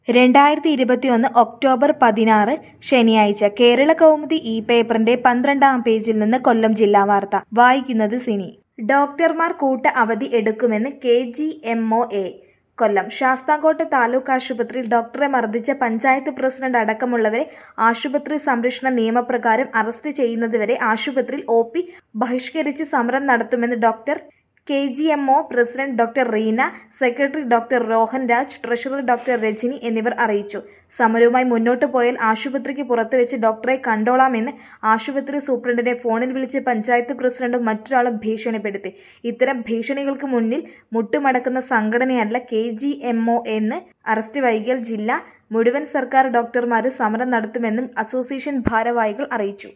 രണ്ടായിരത്തി ഇരുപത്തിയൊന്ന് ഒക്ടോബർ പതിനാറ് ശനിയാഴ്ച കേരള കൗമുദി ഈ പേപ്പറിന്റെ പന്ത്രണ്ടാം പേജിൽ നിന്ന് കൊല്ലം ജില്ലാ വാർത്ത വായിക്കുന്നത് സിനി ഡോക്ടർമാർ കൂട്ട അവധി എടുക്കുമെന്ന് K G M O A Kollam Sasthamkotta taluk ആശുപത്രിയിൽ ഡോക്ടറെ മർദ്ദിച്ച പഞ്ചായത്ത് പ്രസിഡന്റ് അടക്കമുള്ളവരെ ആശുപത്രി സംരക്ഷണ നിയമപ്രകാരം അറസ്റ്റ് ചെയ്യുന്നതുവരെ ആശുപത്രിയിൽ ഒ പി ബഹിഷ്കരിച്ച് സമരം നടത്തുമെന്ന് doctor K G M O president doctor Reena secretary doctor Rohan Raj treasurer doctor Rajani എന്നിവർ അറിയിച്ചു സമരവുമായി മുന്നോട്ടു പോയാൽ ആശുപത്രിക്ക് പുറത്ത് വെച്ച് ഡോക്ടറെ കണ്ടോളാമെന്ന് ആശുപത്രി സൂപ്രണ്ടിനെ ഫോണിൽ വിളിച്ച് പഞ്ചായത്ത് പ്രസിഡന്റും മറ്റൊരാളും ഭീഷണിപ്പെടുത്തി ഇത്തരം ഭീഷണികൾക്ക് മുന്നിൽ മുട്ടുമടക്കുന്ന സംഘടനയല്ല കെ ജി എം ഒ എന്ന് അറസ്റ്റ് വൈകിയാൽ ജില്ല മുഴുവൻ സർക്കാർ ഡോക്ടർമാര് സമരം നടത്തുമെന്നും അസോസിയേഷൻ ഭാരവാഹികൾ അറിയിച്ചു